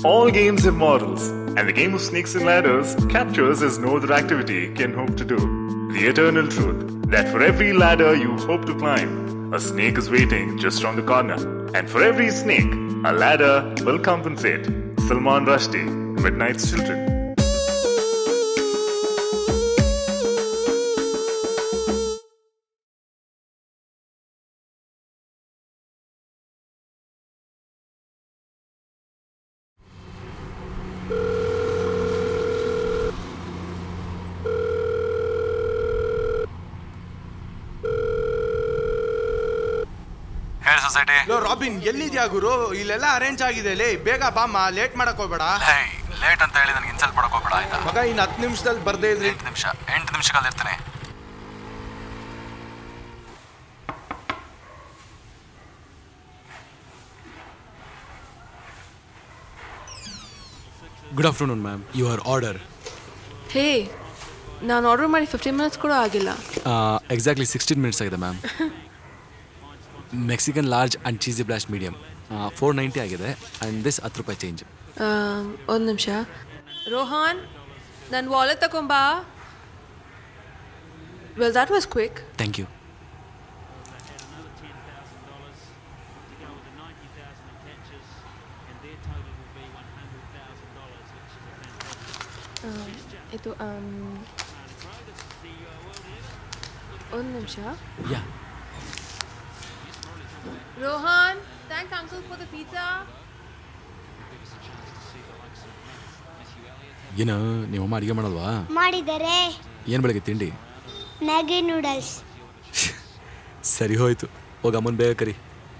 All games have morals, and the game of snakes and ladders captures as no other activity can hope to do. The eternal truth that for every ladder you hope to climb, a snake is waiting just round the corner. And for every snake, a ladder will compensate. Salman Rushdie, Midnight's Children. ಹೇಳಿ society ಲೋ Robin ಎಲ್ಲಿದ್ಯಾ ಗುರು ಇಲ್ಲೆಲ್ಲ arrange ಆಗಿದೆ ಲೇ ಬೇಗ ಬಾಮ್ಮ late ಮಾಡಕ್ ಹೋಗ್ಬೇಡ ಲೇಟ್ ಅಂತ ಹೇಳಿ ನನಗೆ ಇನ್ಸಲ್ಟ್ ಮಾಡಕ್ ಹೋಗ್ಬೇಡ ಆಯ್ತಾ ಮಗ ಇನ್ ಹತ್ತು ನಿಮಿಷದಲ್ಲಿ ಬರ್ದೇ ಇದ್ರಿ ಎಂಟು ನಿಮಿಷ ಎಂಟು ನಿಮಿಷದಲ್ಲಿ ಇರ್ತೀನಿ good afternoon ma'am your order hey ನಾನು ಆರ್ಡರ್ ಮಾಡಿ ಫಿಫ್ಟೀನ್ ಮಿನಿಟ್ಸ್ ಕೂಡ ಆಗಿಲ್ಲ ಎಕ್ಸಾಕ್ಟ್ಲಿ ಸಿಕ್ಸ್ಟೀನ್ ಮಿನಿಟ್ಸ್ ಆಗಿದೆ ma'am Mexican large and cheesy blast medium four ninety ಆಗಿದೆ ಆ್ಯಂಡ್ ದಿಸ್ ಹತ್ತು ರೂಪಾಯಿ ಚೇಂಜ್ ಒಂದು ನಿಮಿಷ ರೋಹನ್ ನನ್ನ ವಾಲೆಟ್ ತಗೊಂಬಾ well that was quick thank you ಇದು ಒಂದು ನಿಮಿಷ yeah Rohan thanks uncle for the pizza ಏನು ನಿಮ್ಮಮ್ಮ ಅಡುಗೆ ಮಾಡಲ್ವಾ ಮಾಡಿದರೆ ಏನು ಬೆಳಗ್ಗೆ ತಿಂಡಿ ಮ್ಯಾಗಿ ನೂಡಲ್ಸ್ ಸರಿ ಹೋಯ್ತು ಹೋಗಿ ಅಮ್ಮನ ಬೇಗ ಕರಿ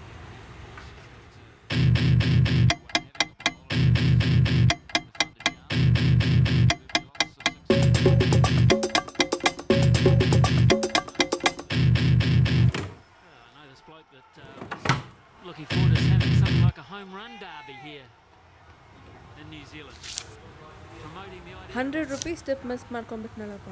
looking forward to having something like a home run derby here in New Zealand. Promoting the idea. Hundred rupees tip miss ಮಾಡ್ಕೊಂಡ್ಬಿಟ್ನಲ್ಲಪ್ಪ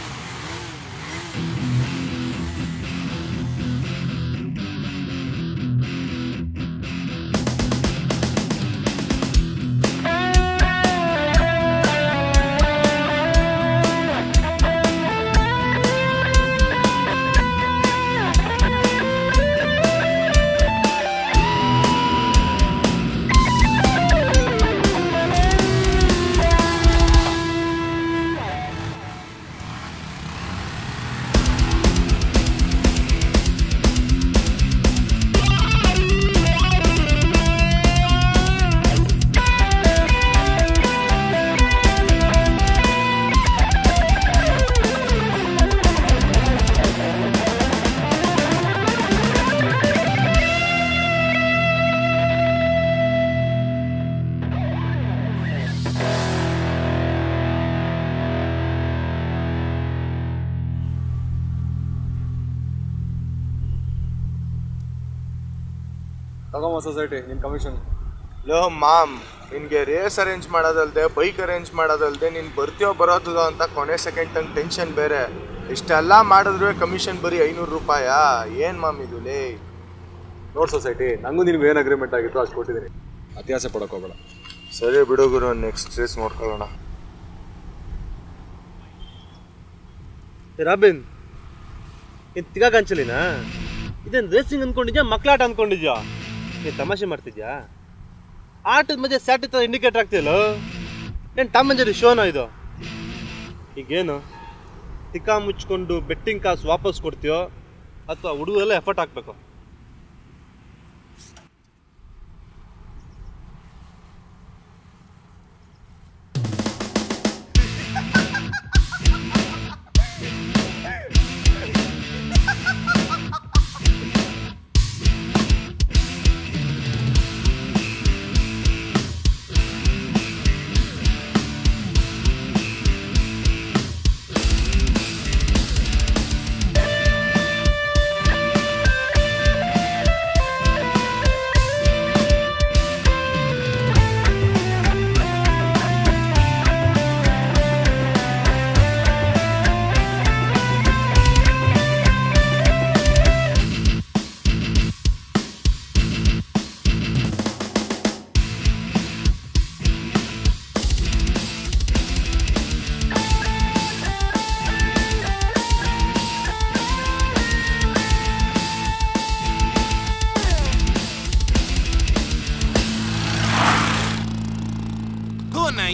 ತಗೊಂಬ ಸೊಸೈಟಿ ನಿನ್ ಕಮಿಷನ್ ಲೋ ಮಾಮ್ ನಿನ್ಗೆ ರೇಸ್ ಅರೇಂಜ್ ಮಾಡೋದಲ್ದೆ ಬೈಕ್ ಅರೇಂಜ್ ಮಾಡೋದಲ್ದೆ ನೀನ್ ಬರ್ತೀಯೋ ಬರೋದಿಲ್ಲ ಅಂತ ಕೊನೆ ಸೆಕೆಂಡ್ ತಂಗ್ ಟೆನ್ಷನ್ ಬೇರೆ ಇಷ್ಟೆಲ್ಲ ಮಾಡಿದ್ರೆ ಕಮಿಷನ್ ಬರೀ ಐನೂರು ರೂಪಾಯಾ ಏನ್ ಮಾಮ್ ಇದು ಲೇ ನೋಡ್ ಸೊಸೈಟಿ ನಂಗೂ ನಿನ್ಗೆ ಏನು ಅಗ್ರಿಮೆಂಟ್ ಆಗಿತ್ತು ಅಷ್ಟು ಕೊಟ್ಟಿದ್ದೀನಿ ಅತ್ಯಾಸೆ ಪಡಕ್ ಹೋಗಬೇಡ ಸರಿ ಬಿಡು ಗುರು ನೆಕ್ಸ್ಟ್ ರೇಸ್ ನೋಡ್ಕೊಳ್ಳೋಣ ರಾಬಿನ್ ನೀನು ತಿಗಾಗ ಅಂಚಲಿನಾ ಇದೇನು ರೇಸಿಂಗ್ ಅಂದ್ಕೊಂಡಿದ್ಯಾ ಮಕ್ಕಳಾಟ ಅಂದ್ಕೊಂಡಿದ್ಯಾ ನೀನು ತಮಾಷೆ ಮಾಡ್ತಿದ್ಯಾ ಆಟದ ಮಧ್ಯೆ ಸ್ಯಾಟ್ ಥರ ಇಂಡಿಕೇಟರ್ ಆಗ್ತಿಲ್ಲ ಏನು ಟಾಮ್ ಅಂಡ್ ಜೆರಿ ಶೋನಾ ಇದು ಈಗೇನು ತಿಕ್ಕ ಮುಚ್ಕೊಂಡು ಬೆಟ್ಟಿಂಗ್ ಕಾಸು ವಾಪಸ್ ಕೊಡ್ತೀಯೋ ಅಥವಾ ಹುಡುಗರೆಲ್ಲ ಎಫರ್ಟ್ ಹಾಕ್ಬೇಕು ¡Suscríbete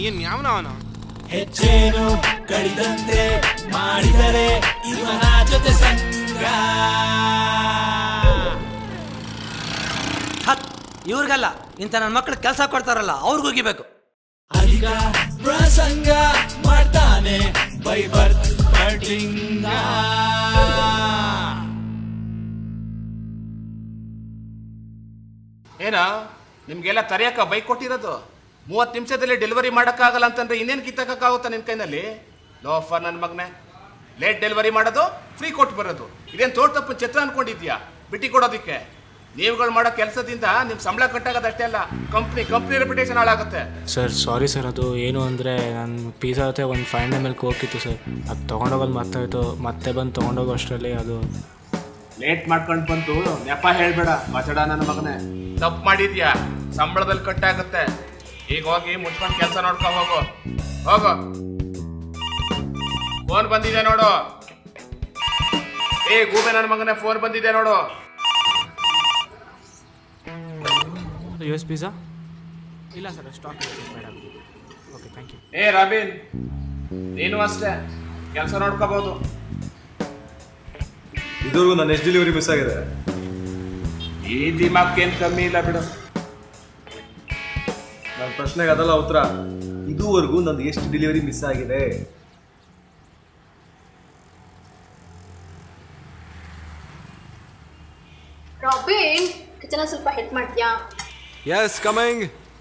ಏನ್ ಯಾವನ ಅವನ ಹೆಜ್ಜೇನು ಕಡಿದಂತೆ ಮಾಡಿದರೆ ಇವನ ಜೊತೆ ಸಂಗ ಹತ್ ಇವ್ರಿಗಲ್ಲ ಇಂಥ ನನ್ನ ಮಕ್ಳು ಕೆಲಸ ಕೊಡ್ತಾರಲ್ಲ ಅವ್ರಿಗೆ ಹೋಗಿಬೇಕು ಅಧಿಕ ಪ್ರಸಂಗ ಮಾಡ್ತಾನೆ ಬೈ ಬರ್ತ್ ಪಡ್ಲಿಂಗ ಏನ ನಿಮ್ಗೆಲ್ಲ ತರೆಯಕ್ಕ ಬೈಕ್ ಕೊಟ್ಟಿರೋದು ಮೂವತ್ತು ನಿಮಿಷದಲ್ಲಿ ಡೆಲಿವರಿ ಮಾಡೋಕ್ಕಾಗಲ್ಲ ಅಂತಂದ್ರೆ ಇನ್ನೇನು ಕಿತ್ತಕ್ಕಾಗುತ್ತಾ ನಿನ್ನ ಕೈನಲ್ಲಿ ಲೋಫರ್ ನನ್ನ ಮಗನೇ ಲೇಟ್ ಡೆಲಿವರಿ ಮಾಡೋದು ಫ್ರೀ ಕೊಟ್ಟು ಬರೋದು ಇದೇನು ತೋಟ ತಪ್ಪು ಛತ್ರ ಅನ್ಕೊಂಡಿದ್ಯಾ ಬಿಟ್ಟಿ ಕೊಡೋದಕ್ಕೆ ನೀವುಗಳು ಮಾಡೋ ಕೆಲಸದಿಂದ ನಿಮ್ಮ ಸಂಬಳ ಕಟ್ಟಾಗೋದಷ್ಟೇ ಅಲ್ಲ ಕಂಪ್ನಿ ಕಂಪ್ನಿ ರೆಪ್ಯುಟೇಷನ್ ಹಾಳಾಗುತ್ತೆ ಸರ್ ಸಾರಿ ಸರ್ ಅದು ಏನು ಅಂದರೆ ನಾನು ಪಿಜ್ಜಾ ಜೊತೆ ಒಂದು ಫೈವ್ ಹಂಡ್ರೆಡ್ ಮೇಲೆ ಹೋಗಿತ್ತು ಸರ್ ಅದು ತೊಗೊಂಡೋಗೋದು ಮರ್ತಾಯಿತ್ತು ಮತ್ತೆ ಬಂದು ತೊಗೊಂಡೋಗೋ ಅಷ್ಟರಲ್ಲಿ ಅದು ಲೇಟ್ ಮಾಡ್ಕೊಂಡು ಬಂತು ನೆಪ ಹೇಳ್ಬೇಡ ಮಚಡ ನನ್ನ ಮಗನೇ ತಪ್ಪು ಮಾಡಿದ್ಯಾ ಸಂಬಳದಲ್ಲಿ ಕಟ್ಟಾಗುತ್ತೆ ಈಗ ಹೋಗಿ ಮುಚ್ಕೊಂಡು ಕೆಲಸ ನೋಡ್ಕೊ ಹೋಗು ಹೋಗು ಫೋನ್ ಬಂದಿದೆ ನೋಡು ಏ ಗೂಬೆ ನನ್ನ ಮಗನೇ ಫೋನ್ ಬಂದಿದೆ ನೋಡು ಯು ಎಸ್ ಪಿಜ್ಜಾ ಇಲ್ಲ sir stock madam okay thank you ಏ ರಾಬಿನ್ ನೀನು ಅಷ್ಟೇ ಕೆಲಸ ನೋಡ್ಕೋಬಹುದು ಇದುವರೆಗೂ ನನ್ನ ಎಷ್ಟು ಡೆಲಿವರಿ ಮಿಸ್ ಆಗಿದೆ ಈ ದಿಮಾಕ್ಕೇನು ಕಮ್ಮಿ ಇಲ್ಲ ಬಿಡು ನನ್ನ ಪ್ರಶ್ನೆಗೆ ಅದಲ್ಲ ಉತ್ತರ ಇದುವರೆಗೂ ನಂದು ಎಷ್ಟು ಡೆಲಿವರಿ ಮಿಸ್ ಆಗಿದೆ ರಾಬಿನ್ ಕಿಚನ ಸ್ವಲ್ಪ ಹೆಲ್ಪ್ ಮಾಡ್ತೀಯಾ ಎಸ್ ಕಮಿಂಗ್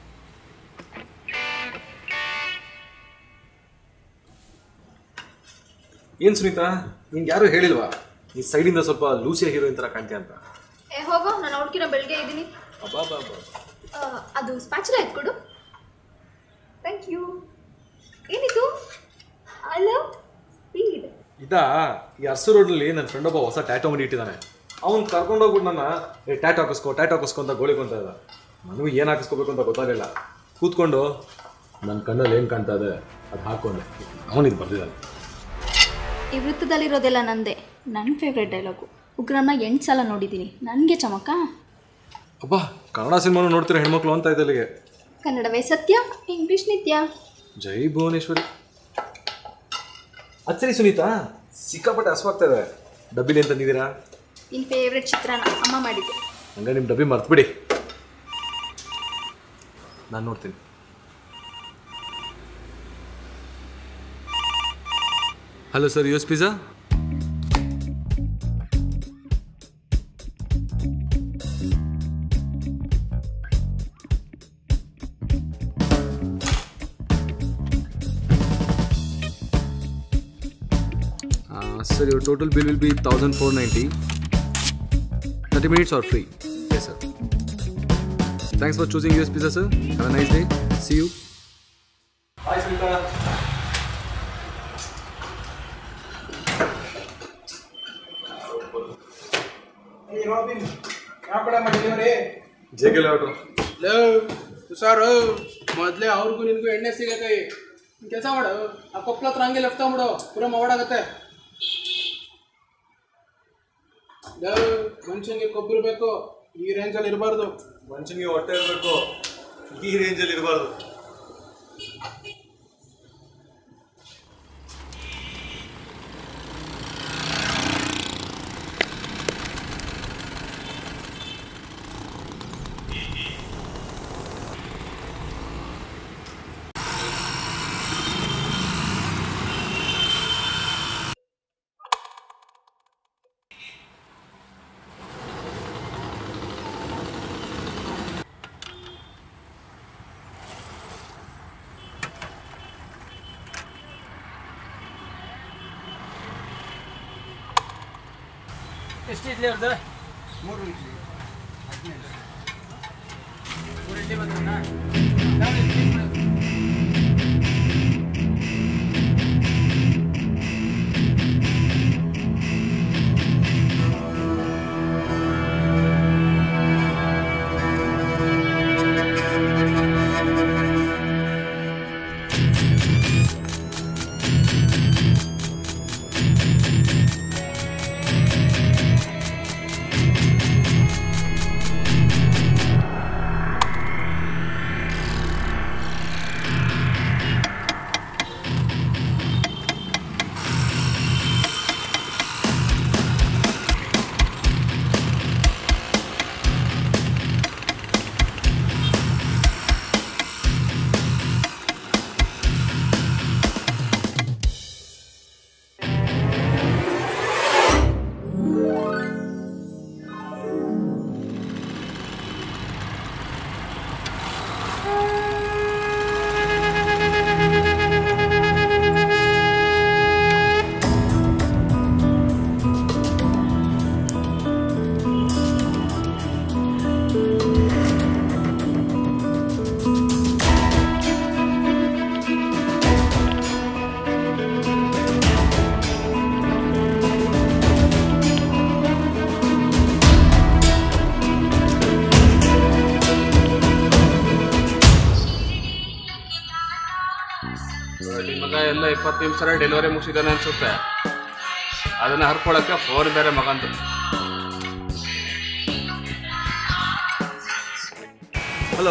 ಏನ್ ಸುನೀತಾ ನಿಂಗೆ ಯಾರು ಹೇಳಿಲ್ವಾ ಈ ಸೈಡಿಂದ ಸ್ವಲ್ಪ ಲೂಸಿಯ ಹೀರೋಯಿನ್ ಥರ ಕಾಣ್ತೀಯ ಅಂತ ಏ ಹೋಗೋ ನಾನು ಅವ್ಳಿಗಿರೋ ಬೆಳಗ್ಗೆ ಇದ್ದೀನಿ ಅಬ್ಬಾ ಬಾ ಬಾ ಆ, ಅದು ಸ್ಪ್ಯಾಚುಲ ಎತ್ಕೊಡು ಥ್ಯಾಂಕ್ ಯು ಏನಿದು ಐ ಲವ್ ಇದೆ ಇದಾ ಈ ಅರ್ಸು ರೋಡಲ್ಲಿ ನನ್ನ ಫ್ರೆಂಡ್ ಒಬ್ಬ ಹೊಸ ಟ್ಯಾಟೋ ಮಾಡಿ ಇಟ್ಟಿದ್ದಾನೆ ಅವ್ನು ಕರ್ಕೊಂಡೋಗ್ಬಿಟ್ಟು ನನ್ನ ಏ ಟ್ಯಾಟ್ ಹಾಕಿಸ್ಕೊ ಟ್ಯಾಟ್ ಹಾಕಿಸ್ಕೊ ಅಂತ ಗೋಳಿಕೊಂತ ಇದ್ದ ನನಗೂ ಏನು ಹಾಕಿಸ್ಕೋಬೇಕು ಅಂತ ಗೊತ್ತಾಗಲಿಲ್ಲ ಕೂತ್ಕೊಂಡು ನನ್ನ ಕಣ್ಣಲ್ಲಿ ಏನು ಕಾಣ್ತಾ ಇದೆ ಅದು ಹಾಕೊಂಡೆ ಅವನಿದು ಬರ್ದಿದ್ದಾನೆ ಈ ವೃತ್ತದಲ್ಲಿರೋದೆಲ್ಲ ನಂದೇ ನನ್ನ ಫೇವ್ರೆಟ್ ಡೈಲಾಗು ಉಗ್ರನ್ನ ಎಂಟು ಸಲ ನೋಡಿದ್ದೀನಿ ನನಗೆ ಚಮಕ ಅಬ್ಬಾ ಕನ್ನಡ ಸಿನಿಮಾನು ನೋಡ್ತೀರ ಹೆಣ್ಮಕ್ಳು ಅಂತ ಇದೆ ಅಲ್ಲಿಗೆ ಕನ್ನಡವೇ ಸತ್ಯ ಇಂಗ್ಲೀಷ್ ನಿತ್ಯ ಜೈ ಭುವನೇಶ್ವರಿ ಅದು ಸರಿ ಸುನೀತಾ ಸಿಕ್ಕಾಪಟ್ಟೆ ಹಸ್ವಾಗ್ತಾ ಇದೆ ಡಬ್ಬಿಲಿ ಏನು ತಂದಿದ್ದೀರಾ ನಿನ್ನ ಫೇವ್ರೆಟ್ ಚಿತ್ರಾನ್ನ ಅಮ್ಮ ಮಾಡಿದ್ದೆ ಹಂಗೆ ನಿಮ್ಮ ಡಬ್ಬಿ ಮರ್ತ್ಬಿಡಿ ನಾನು ನೋಡ್ತೀನಿ hello sir U S pizza sir your total bill will be 1490 30 minutes are free yes sir thanks for choosing us pizza sir have a nice day see you hi Sunita ಯಾವ ಕಡೆ ಮಾಡಿದೀವ್ರಿ ಜೆ ಕೆ ಲೇಔಟು ಹುಷಾರು ಮೊದ್ಲೇ ಅವ್ರಿಗೂ ನಿನ್ಗೂ ಎಣ್ಣೆ ಸಿಗಕೈ ಕೆಲಸ ಮಾಡು ಆ ಕೊಪ್ಪಳ ಹತ್ರ ಹಂಗೆ ಲೆಫ್ಟ್ ತಗೊಂಬಿಡು ಪೂರ ಮವಾಡಾಗತ್ತೆ ಮನುಷ್ಯನಿಗೆ ಕೊಬ್ಬರಿ ಬೇಕು ಈ ರೇಂಜಲ್ಲಿ ಇರಬಾರ್ದು ಮನುಷ್ಯನಿಗೆ ಹೊಟ್ಟೆ ಇರಬೇಕು ಈ ರೇಂಜಲ್ಲಿ ಇರಬಾರ್ದು ಎಷ್ಟು ಇಡ್ಲಿ ಅವ್ರದ್ದು ಮೂರು ಇಡ್ಲಿ ಮೂರು ಇಡ್ಲಿ ಬಂದ್ರಣ್ಣ ನಿಮ್ಮ ಮಗ ಎಲ್ಲ ಇಪ್ಪತ್ತು ನಿಮಿಷ ಡೆಲಿವರಿ ಮುಗಿಸಿದಾನೆ ಅನ್ಸುತ್ತೆ ಅದನ್ನ ಹರ್ಕೊಳಕ್ಕೆ ಫೋನ್ ಬೇರೆ ಮಗಂದು ಹಲೋ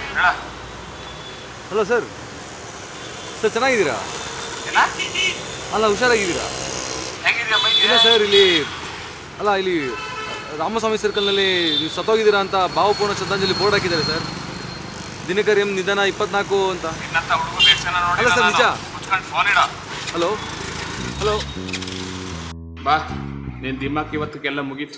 ಹಲೋ ಸರ್ ಸರ್ ಚೆನ್ನಾಗಿದ್ದೀರಾ ಅಲ್ಲ ಹುಷಾರಾಗಿದ್ದೀರಾ ಇಲ್ಲ ಸರ್ ಇಲ್ಲಿ ಅಲ್ಲ ಇಲ್ಲಿ ರಾಮಸ್ವಾಮಿ ಸರ್ಕಲ್ನಲ್ಲಿ ನೀವು ಸತ್ತೋಗಿದ್ದೀರಾ ಅಂತ ಭಾವಪೂರ್ಣ ಶ್ರದ್ಧಾಂಜಲಿ ಬೋರ್ಡ್ ಹಾಕಿದ್ದಾರೆ ಸರ್ ದಿನಕರಿ ಎಂ ನಿಧನ ಇಪ್ಪತ್ನಾಲ್ಕು ಅಂತ ಅಲ್ಲ ಸರ್ ನಿಜ ಫೋನ್ ಇಡ ಹಲೋ ಹಲೋ ಬಾ ನಿನ್ ದಿಮಾಕ್ ಇವತ್ತಿಗೆಲ್ಲ ಮುಗೀತು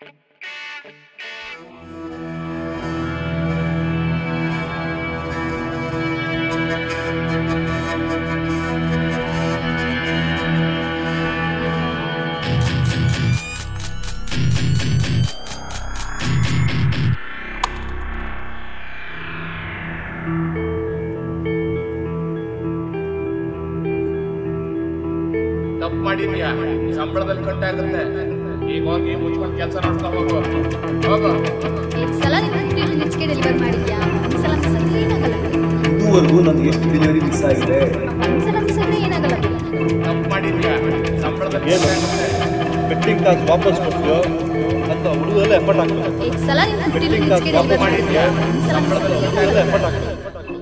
ತಪ್ಪು ಮಾಡಿದ್ಯಾ ಸಂಬಳದಲ್ಲಿ ಕಟ್ಟಾಗುತ್ತೆ ಈಗ ಹೋಗಿ ಮುಚ್ಕೊಂಡು ಕೆಲಸ ನೋಡ್ಕೊಂಡು ಹೋಗು ಹೋಗು ಎಷ್ಟು ಸಲ ನಿಮ್ಮ ಫೀಲ್ಡ್ ಮಿಚ್ಗೆ ಡೆಲಿವರ್ ಮಾಡಿದ್ಯಾ ಒಂದ್ಸಲ ಮಿಸ್ ಆದ್ರೆ ಏನಾಗಲ್ಲ ಇದುವರೆಗೂ ನನಗೆ ಎಷ್ಟು ಡೆಲಿವರಿ ಮಿಸ್ ಆಗಿದೆ ಒಂದ್ಸಲ ಮಿಸ್ ಆದ್ರೆ ಏನಾಗಲ್ಲ ತಪ್ಪು ಮಾಡಿದ್ಯಾ ಸಂಬಳದಲ್ಲಿ ಏನು ಬೆಟ್ಟಿಂಗ್ ಕಾಸು ವಾಪಸ್ ಕೊಡ್ತೀಯೋ ಅಂತ ಹುಡುಗರೆಲ್ಲ ಎಫರ್ಟ್ ಹಾಕ್ತಾರೆ ಎಷ್ಟು ಸಲ ನಿಮ್ಮ ಫೀಲ್ಡ್ ಬೆಟ್ಟಿಂಗ್ ಕಾಸು ಮಿಚ್ಗೆ ವಾಪಸ್ ಡೆಲಿವರ್ ಮಾಡಿದ್ಯಾ ಮಾಡಿದ್ಯಾ ಒಂದ್ಸಲ ಮಿಸ್ ಆದ್ರೆ ಹುಡುಗರೆಲ್ಲ ಏನಾಗಲ್ಲ ಎಫರ್ಟ್ ಹಾಕ್ತಾರೆ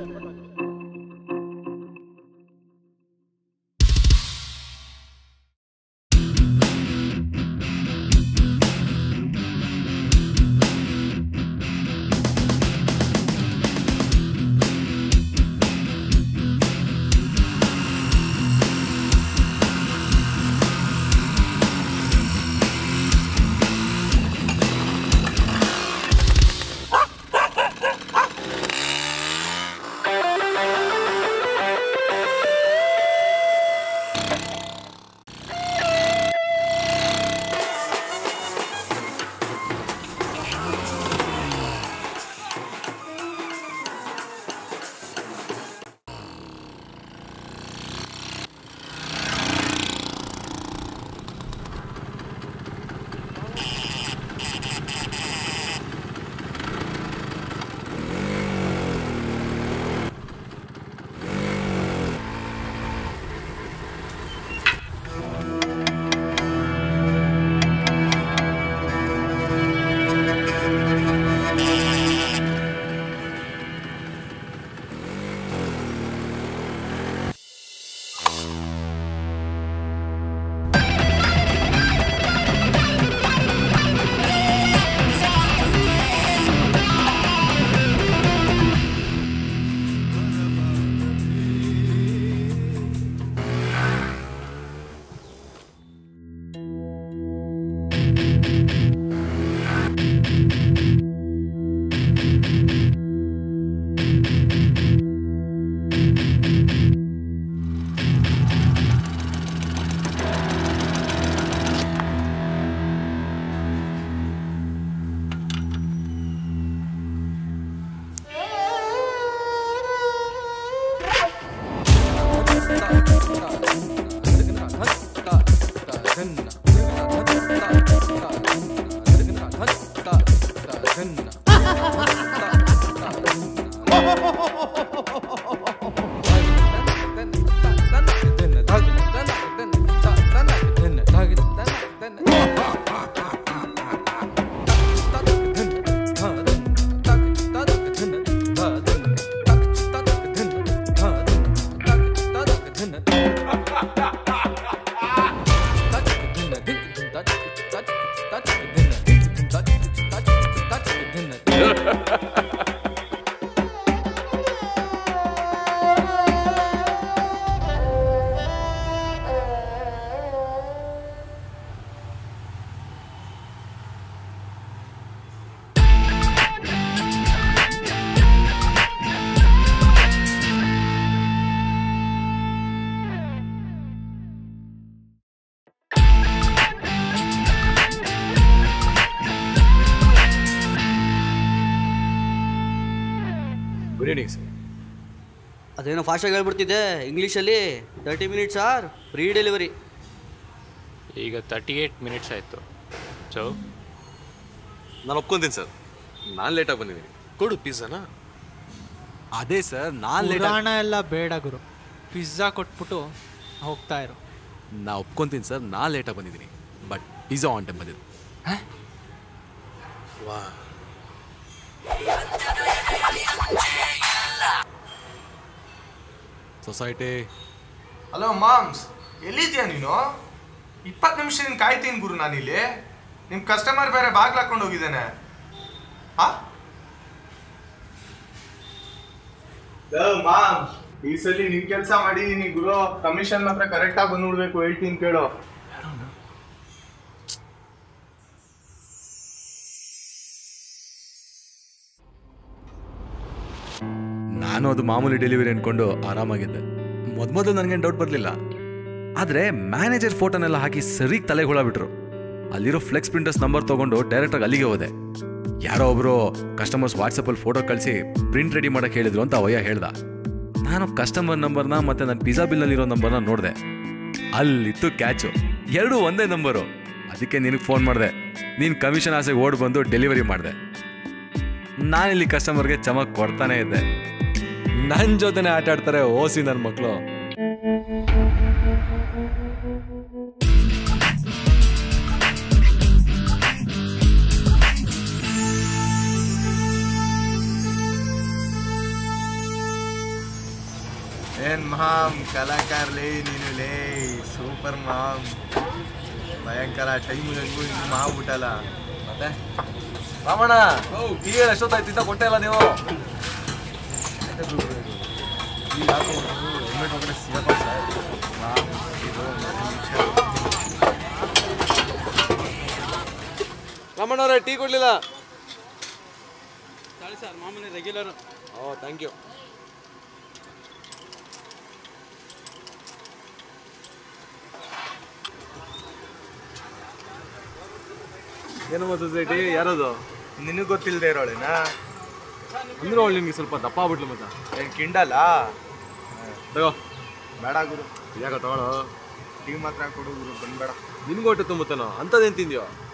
ಗುಡ್ ಈವ್ನಿಂಗ್ ಸರ್ ಅದೇನೋ ಫಾಸ್ಟಾಗಿ ಹೇಳ್ಬಿಡ್ತಿದ್ದೆ ಇಂಗ್ಲೀಷಲ್ಲಿ thirty minutes or free delivery ಈಗ ತರ್ಟಿ ಏಯ್ಟ್ ಮಿನಿಟ್ಸ್ ಆಯಿತು ಸೊ ನಾನು ಒಪ್ಕೊಂತೀನಿ ಸರ್ ನಾನು ಲೇಟಾಗಿ ಬಂದಿದ್ದೀನಿ ಕೊಡು ಪಿಜ್ಜಾನ ಅದೇ ಸರ್ ನಾನು ಲೇಟ್ ಪುರಾಣ ಎಲ್ಲ ಬೇಡ ಗುರು ಪಿಜ್ಜಾ ಕೊಟ್ಬಿಟ್ಟು ಹೋಗ್ತಾ ಇರು ನಾ ಒಪ್ಕೊಂತೀನಿ ಸರ್ ನಾ ಲೇಟಾಗಿ ಬಂದಿದ್ದೀನಿ ಬಟ್ ಪಿಜ್ಜಾ ಆನ್ ಟೈಮ್ ಬಂದಿದ್ದು ವಾ ಸೊಸೈಟಿ ಹಲೋ ಮಾಮ್ಸ್ ಎಲ್ಲಿದ್ಯಾ ನೀನು ಇಪ್ಪತ್ತು ನಿಮಿಷದಿಂದ ಕಾಯ್ತೀನಿ ಗುರು ನಾನಿಲ್ಲಿ ನಿಮ್ಮ ಕಸ್ಟಮರ್ ಬೇರೆ ಬಾಗ್ಲು ಹಾಕೊಂಡು ಹೋಗಿದ್ದಾನೆ ಹಾ ಮಾಮ್ ಈ ಸಲ ನಿನ್ ಕೆಲಸ ಮಾಡಿದೀನಿ ಗುರು ಕಮಿಷನ್ ಮಾತ್ರ ಕರೆಕ್ಟ್ ಆಗಿ ಬಂದ್ಬಿಡ್ಬೇಕು ಹೇಳ್ತೀನಿ ಕೇಳು ನಾನು ಅದು ಮಾಮೂಲಿ ಡೆಲಿವರಿ ಅನ್ಕೊಂಡು ಆರಾಮಾಗಿದ್ದೆ ಮೊದಲು ನನಗೇನು ಡೌಟ್ ಬರಲಿಲ್ಲ ಆದರೆ ಮ್ಯಾನೇಜರ್ ಫೋಟೋನೆಲ್ಲ ಹಾಕಿ ಸರಿಗೆ ತಲೆಗೆ ಹುಳ ಬಿಟ್ರು ಅಲ್ಲಿರೋ ಫ್ಲೆಕ್ಸ್ ಪ್ರಿಂಟರ್ಸ್ ನಂಬರ್ ತೊಗೊಂಡು ಡೈರೆಕ್ಟಾಗಿ ಅಲ್ಲಿಗೆ ಹೋದೆ ಯಾರೋ ಒಬ್ಬರು ಕಸ್ಟಮರ್ಸ್ ವಾಟ್ಸಪ್ಪಲ್ಲಿ ಫೋಟೋ ಕಳಿಸಿ ಪ್ರಿಂಟ್ ರೆಡಿ ಮಾಡೋಕೆ ಹೇಳಿದ್ರು ಅಂತ ಅವಯ್ಯ ಹೇಳ್ದ ನಾನು ಕಸ್ಟಮರ್ ನಂಬರ್ನ ಮತ್ತು ನನ್ನ ಪಿಜ್ಜಾ ಬಿಲ್ಲಲ್ಲಿರೋ ನಂಬರ್ನ ನೋಡಿದೆ ಅಲ್ಲಿತ್ತು ಕ್ಯಾಚು ಎರಡೂ ಒಂದೇ ನಂಬರು ಅದಕ್ಕೆ ನಿನಗೆ ಫೋನ್ ಮಾಡಿದೆ ನೀನು ಕಮಿಷನ್ ಆಸೆಗೆ ಓಡ್ ಬಂದು ಡೆಲಿವರಿ ಮಾಡಿದೆ ನಾನಿಲ್ಲಿ ಕಸ್ಟಮರ್ಗೆ ಚಮಕ್ ಕೊಡ್ತಾನೆ ಇದ್ದೆ ನನ್ನ ಜೊತೆನೆ ಆಟ ಆಡ್ತಾರೆ ಓಸಿ ನನ್ನ ಮಕ್ಕಳು ಏನ್ ಮಾಮ್ ಕಲಾಕಾರ ಲೇ ನೀನು ಲೇ ಸೂಪರ್ ಮಾಮ್ ಭಯಂಕರ ಟೈಮ್ ಹಂಗೂ ಹಿಂಗೆ ಮಾಡ್ಬಿಟ್ಟಲ್ಲ ಮತ್ತೆ ರಾಮಣ್ಣ ಈಗ ಎಷ್ಟೊತ್ತಾಯ್ತಿದ್ದ ಕೊಟ್ಟೆ ಇಲ್ಲ ನೀವು ಈಗ ಹೆಲ್ಮೆಟ್ ಒಳಗಡೆ ಸಿಗಪ್ಪ ಸರ್ ಮಾಮ್ ಇದು ಒಂದು ನಿಮಿಷ ರಾಮಣ್ಣವ್ರೆ ಟೀ ಕೊಡ್ಲಿಲ್ಲ ತಾಳಿ ಸರ್ ಮಾಮೂಲಿ ರೆಗ್ಯುಲರ್ ಓ ಥ್ಯಾಂಕ್ ಯು ಏನಮ್ಮ ಸೊಸೈಟಿ ಯಾರದು ನಿನಗೆ ಗೊತ್ತಿಲ್ಲದೆ ಇರೋಳೇನಾ ಅಂದ್ರೆ ಅವಳು ನಿಮ್ಗೆ ಸ್ವಲ್ಪ ದಪ್ಪ ಆಗ್ಬಿಟ್ಲು ಮತ್ತ ಏನ್ ಕಿಂಡಲ್ಲ ತಗೋ ಬೇಡ ಗುರು ಯಾಕ ತಗೊಳ್ಳೋ ಟೀ ಮಾತ್ರ ಕೊಡು ಗುರು ಬಂದ್ಬೇಡ ನಿನ್ಗೆ ಹೊಟ್ಟೆ ತುಂಬುತ್ತಾನೋ ಅಂಥದ್ದೇನು ತಿಂದ್ಯೋ